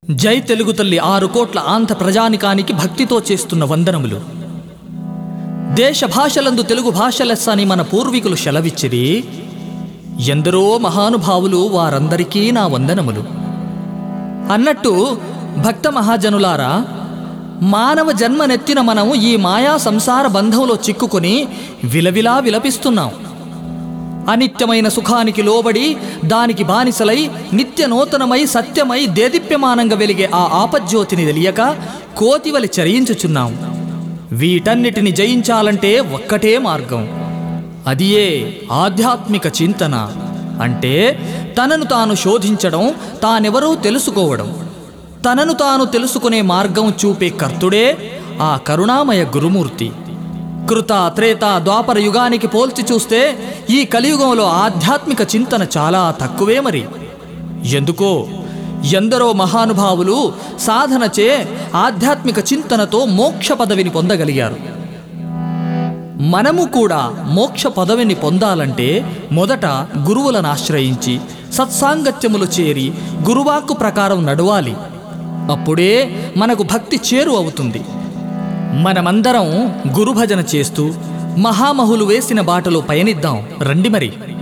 జై తెలుగు తల్లి ఆరు కోట్ల ఆంధ్ర ప్రజానికానికి భక్తితో చేస్తున్న వందనములు దేశ భాషలందు తెలుగు భాష లెస్స అని మన పూర్వీకులు సెలవిచ్చిరి ఎందరో మహానుభావులు వారందరికీ నా వందనములు అన్నట్టు భక్త మహాజనులారా మానవ జన్మనెత్తిన మనం ఈ మాయా సంసార బంధంలో చిక్కుకొని విలవిలా విలపిస్తున్నాం అనిత్యమైన సుఖానికి లోబడి దానికి బానిసలై నిత్య నూతనమై సత్యమై దేదీప్యమానంగా వెలిగే ఆ ఆపజ్యోతిని తెలియక కోతివలి చరించుచున్నాం వీటన్నిటిని జయించాలంటే ఒక్కటే మార్గం అదియే ఆధ్యాత్మిక చింతన అంటే తనను తాను శోధించడం తానెవరో తెలుసుకోవడం తనను తాను తెలుసుకునే మార్గం చూపే కర్తుడే ఆ కరుణామయ గురుమూర్తి కృత త్రేత ద్వాపర యుగానికి పోల్చి చూస్తే ఈ కలియుగంలో ఆధ్యాత్మిక చింతన చాలా తక్కువే మరి ఎందుకో ఎందరో మహానుభావులు సాధనచే ఆధ్యాత్మిక చింతనతో మోక్ష పదవిని పొందగలిగారు మనము కూడా మోక్ష పదవిని పొందాలంటే మొదట గురువులను ఆశ్రయించి సత్సాంగత్యములు చేరి గురువాక్కు ప్రకారం నడవాలి అప్పుడే మనకు భక్తి చేరు అవుతుంది మనమందరం గురుభజన చేస్తూ మహామహులు వేసిన బాటలో పయనిద్దాం రండి మరి